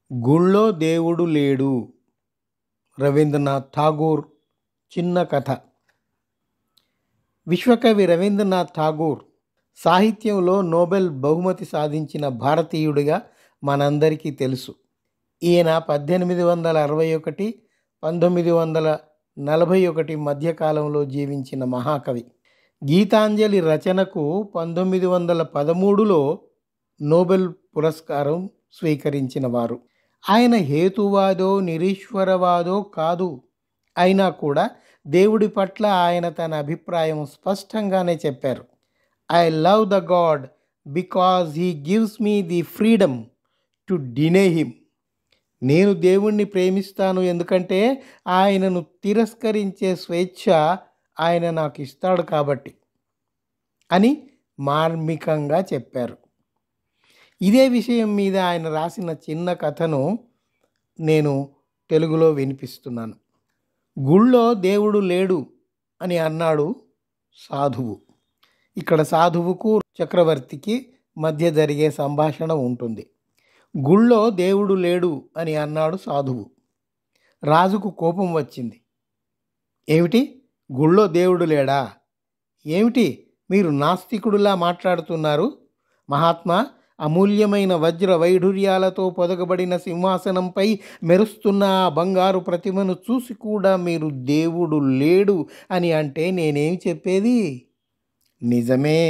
గుళ్ళో దేవుడు లేడు రవీంద్రనాథ్ ఠాగూర్ చిన్న కథ విశ్వకవి రవీంద్రనాథ్ ఠాగూర్ సాహిత్యంలో నోబెల్ బహుమతి సాధించిన భారతీయుడిగా మనందరికీ తెలుసు ఈయన పద్దెనిమిది వందల అరవై ఒకటి పంతొమ్మిది వందల నలభై ఒకటి మధ్యకాలంలో జీవించిన మహాకవి గీతాంజలి రచనకు పంతొమ్మిది వందల పదమూడులో నోబెల్ పురస్కారం స్వీకరించిన వారు ఆయన హేతువాదో నిరీశ్వరవాదో కాదు అయినా కూడా దేవుడి పట్ల ఆయన తన అభిప్రాయం స్పష్టంగానే చెప్పారు I love the god because he gives me the freedom to deny him నేను దేవుణ్ణి ప్రేమిస్తాను ఎందుకంటే ఆయనను తిరస్కరించే స్వేచ్ఛ ఆయన నాకు ఇస్తాడు కాబట్టి అని మార్మికంగా చెప్పారు ఇదే విషయం మీద ఆయన రాసిన చిన్న కథను నేను తెలుగులో వినిపిస్తున్నాను గుళ్ళో దేవుడు లేడు అని అన్నాడు సాధువు ఇక్కడ సాధువుకు చక్రవర్తికి మధ్య జరిగే సంభాషణ ఉంటుంది గుళ్ళో దేవుడు లేడు అని అన్నాడు సాధువు రాజుకు కోపం వచ్చింది ఏమిటి గుళ్ళో దేవుడు లేడా ఏమిటి మీరు నాస్తికుడులా మాట్లాడుతున్నారు మహాత్మా అమూల్యమైన వజ్ర వైఢూర్యాలతో పొదగబడిన సింహాసనంపై మెరుస్తున్న ఆ బంగారు ప్రతిమను చూసి కూడా మీరు దేవుడు లేడు అని అంటే నేనేం చెప్పేది నిజమే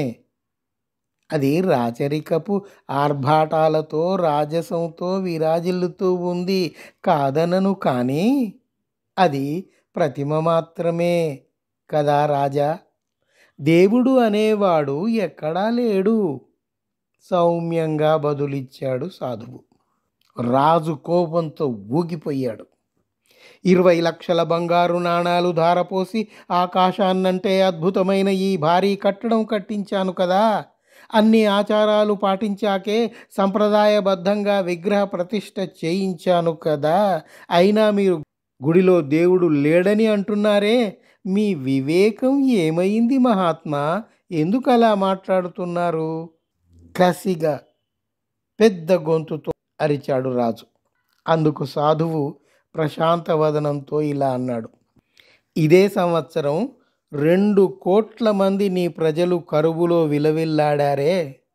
అది రాచరికపు ఆర్భాటాలతో రాజసంతో విరాజిల్లుతూ ఉంది కాదనను కానీ అది ప్రతిమ మాత్రమే కదా రాజా దేవుడు అనేవాడు ఎక్కడా లేడు సౌమ్యంగా బదులిచ్చాడు సాధువు రాజు కోపంతో ఊగిపోయాడు ఇరవై లక్షల బంగారు నాణాలు ధారపోసి ఆకాశాన్నంటే అద్భుతమైన ఈ భారీ కట్టడం కట్టించాను కదా అన్ని ఆచారాలు పాటించాకే సంప్రదాయబద్ధంగా విగ్రహ ప్రతిష్ఠ చేయించాను కదా అయినా మీరు గుడిలో దేవుడు లేడని అంటున్నారే మీ వివేకం ఏమైంది మహాత్మా ఎందుకు అలా మాట్లాడుతున్నారు కసిగా పెద్ద గొంతుతో అరిచాడు రాజు అందుకు సాధువు ప్రశాంత వదనంతో ఇలా అన్నాడు ఇదే సంవత్సరం రెండు కోట్ల మంది నీ ప్రజలు కరువులో విలవిల్లాడారే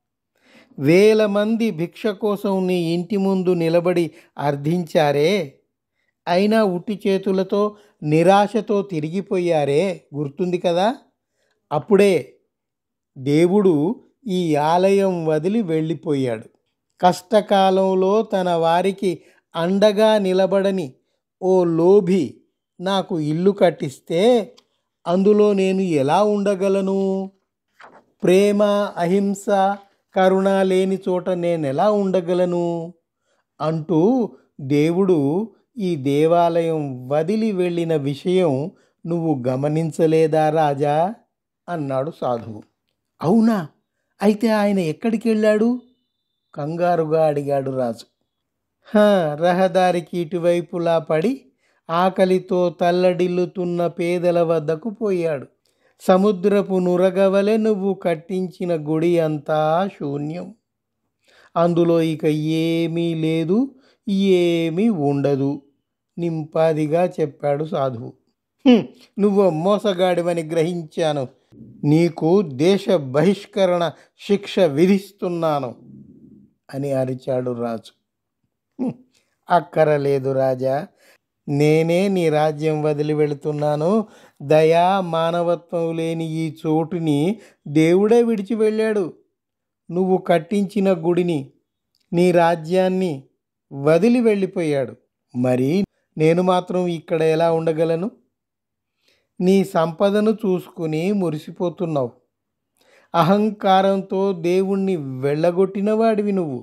వేల మంది భిక్ష కోసం నీ ఇంటి ముందు నిలబడి అర్థించారే అయినా ఉట్టి చేతులతో నిరాశతో తిరిగిపోయారే గుర్తుంది కదా అప్పుడే దేవుడు ఈ ఆలయం వదిలి వెళ్ళిపోయాడు కష్టకాలంలో తన వారికి అండగా నిలబడని ఓ లోభి నాకు ఇల్లు కట్టిస్తే అందులో నేను ఎలా ఉండగలను ప్రేమ అహింస కరుణ లేని చోట నేను ఎలా ఉండగలను అంటూ దేవుడు ఈ దేవాలయం వదిలి వెళ్ళిన విషయం నువ్వు గమనించలేదా రాజా అన్నాడు సాధువు అవునా అయితే ఆయన ఎక్కడికి వెళ్ళాడు కంగారుగా అడిగాడు రాజు "హా, రహదారికి ఇటువైపులా పడి ఆకలితో తల్లడిల్లుతున్న పేదల వద్దకు పోయాడు సముద్రపు నురగవలె నువ్వు కట్టించిన గుడి అంతా శూన్యం అందులో ఇక ఏమీ లేదు ఏమీ ఉండదు నింపాదిగా చెప్పాడు సాధువు "హ్మ్, నువ్వు మోసగాడివని గ్రహించాను నీకు దేశ బహిష్కరణ శిక్ష విధిస్తున్నాను అని అరిచాడు రాజు "హ్మ్, అక్కరలేదు రాజా నేనే నీ రాజ్యం వదిలి వెళుతున్నాను దయా మానవత్వం లేని ఈ చోటుని దేవుడే విడిచి వెళ్ళాడు నువ్వు కట్టించిన గుడిని నీ రాజ్యాన్ని వదిలి వెళ్ళిపోయాడు మరి నేను మాత్రం ఇక్కడ ఎలా ఉండగలను నీ సంపదను చూసుకుని మురిసిపోతున్నావు అహంకారంతో దేవుణ్ణి వెళ్ళగొట్టిన వాడివి నువ్వు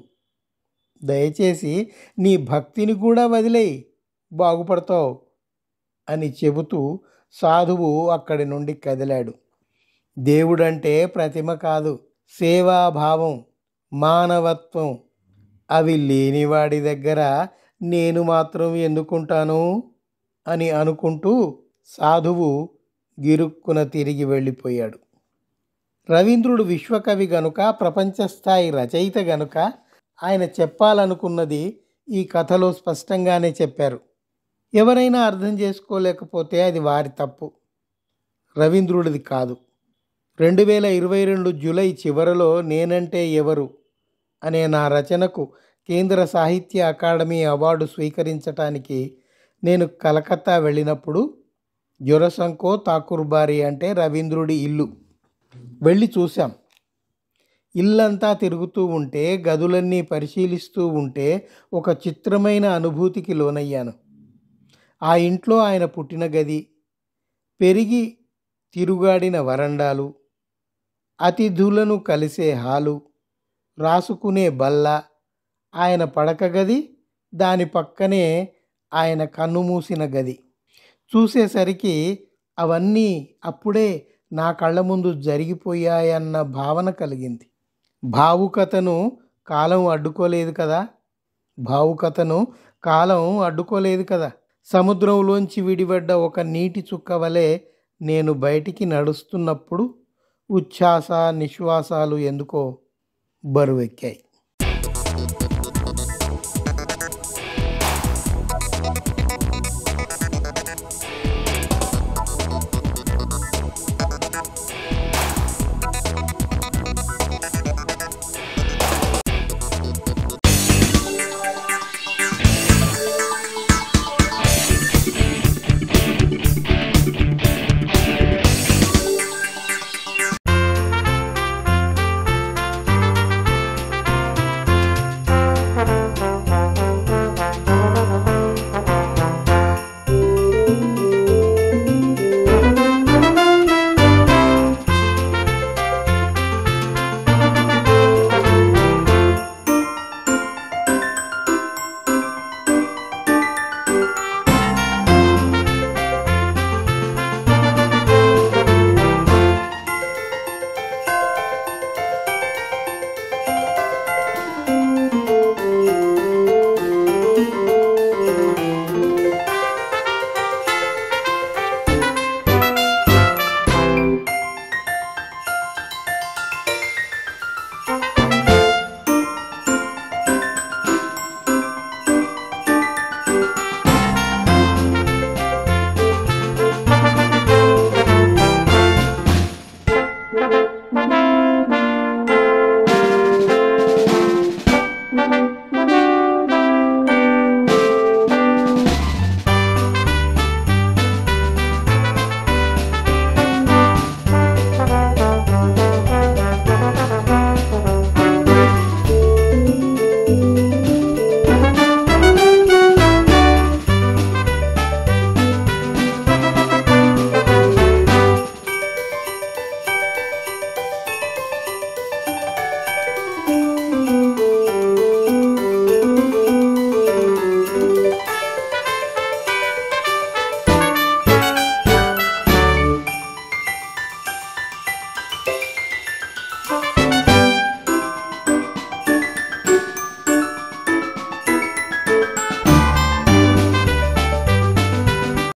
దయచేసి నీ భక్తిని కూడా వదిలేయి బాగుపడతావు అని చెబుతూ సాధువు అక్కడి నుండి కదిలాడు దేవుడంటే ప్రతిమ కాదు సేవాభావం మానవత్వం అవి లేనివాడి దగ్గర నేను మాత్రం ఎందుకుంటాను అని అనుకుంటూ సాధువు గిరుక్కున తిరిగి వెళ్ళిపోయాడు రవీంద్రుడు విశ్వకవి గనుక ప్రపంచ స్థాయి రచయిత గనుక ఆయన చెప్పాలనుకున్నది ఈ కథలో స్పష్టంగానే చెప్పారు ఎవరైనా అర్థం చేసుకోలేకపోతే అది వారి తప్పు రవీంద్రుడిది కాదు రెండు వేల ఇరవై రెండు జూలై చివరలో నేనంటే ఎవరు అనే నా రచనకు కేంద్ర సాహిత్య అకాడమీ అవార్డు స్వీకరించటానికి నేను కలకత్తా వెళ్ళినప్పుడు జొరసంకో ఠాకూర్బారి అంటే రవీంద్రుడి ఇల్లు వెళ్ళి చూశాం ఇల్లంతా తిరుగుతూ ఉంటే గదులన్నీ పరిశీలిస్తూ ఉంటే ఒక చిత్రమైన అనుభూతికి లోనయ్యాను ఆ ఇంట్లో ఆయన పుట్టిన గది పెరిగి తిరుగాడిన వరండాలు అతిథులను కలిసే హాలు రాసుకునే బల్ల ఆయన పడక గది దాని పక్కనే ఆయన కన్నుమూసిన గది చూసేసరికి అవన్నీ అప్పుడే నా కళ్ళ ముందు జరిగిపోయాయన్న భావన కలిగింది భావుకతను కాలం అడ్డుకోలేదు కదా భావుకతను కాలం అడ్డుకోలేదు కదా సముద్రంలోంచి విడిపడ్డ ఒక నీటి చుక్క వలె నేను బయటికి నడుస్తున్నప్పుడు ఉచ్ఛ్వాస నిశ్వాసాలు ఎందుకో బరువెక్కాయి